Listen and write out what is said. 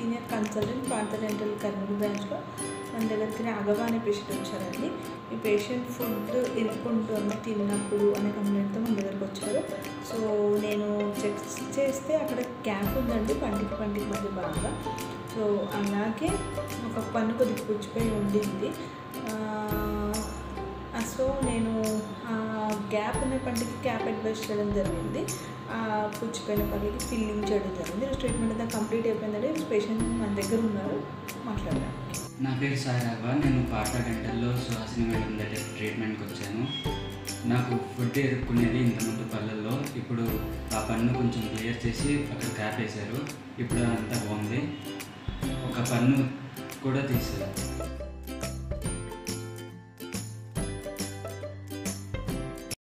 senior consultant పాంత dental Kurnool బ్రాంచ్లో మన దగ్గరికి రాఘవ అనే పేషెంట్ వచ్చారండి ఈ పేషెంట్ ఫుడ్ ఇరుక్కుంటుంది తిన్నప్పుడు అనే కంప్లైంట్తో మన దగ్గరకు వచ్చారు సో నేను చెక్ చేస్తే అక్కడ గ్యాప్ ఉందండి పంటికి పంటికి మధ్య బాగా సో అలాగే ఒక పన్ను కొద్దిగా పుచ్చిపోయి ఉండింది ఆ, సో నేను ఆ గ్యాప్ ఉన్న పంటికి క్యాప్ అడ్వైస్ చేయడం జరిగింది ఆ పుచ్చిపోయిన పళ్ళకి ఫిల్లింగ్ చేయడం జరిగింది ఈరోజు ట్రీట్మెంట్ అంతా కంప్లీట్ అయిపోయిందండి ఈరోజు పేషెంట్ మన దగ్గర ఉన్నారు మాట్లాడడానికి నా పేరు సాయిరాఘవ నేను పాట గంటల్లో సుహాసిని మేడం దగ్గర ట్రీట్మెంట్కి వచ్చాను నాకు ఫుడ్ ఎదుర్కొనేది ఇంతకుముందు పళ్ళల్లో ఇప్పుడు ఆ పన్ను కొంచెం క్లియర్ చేసి అక్కడ క్యాప్ వేశారు ఇప్పుడు అంతా బాగుంది ఒక పన్ను కూడా తీసారు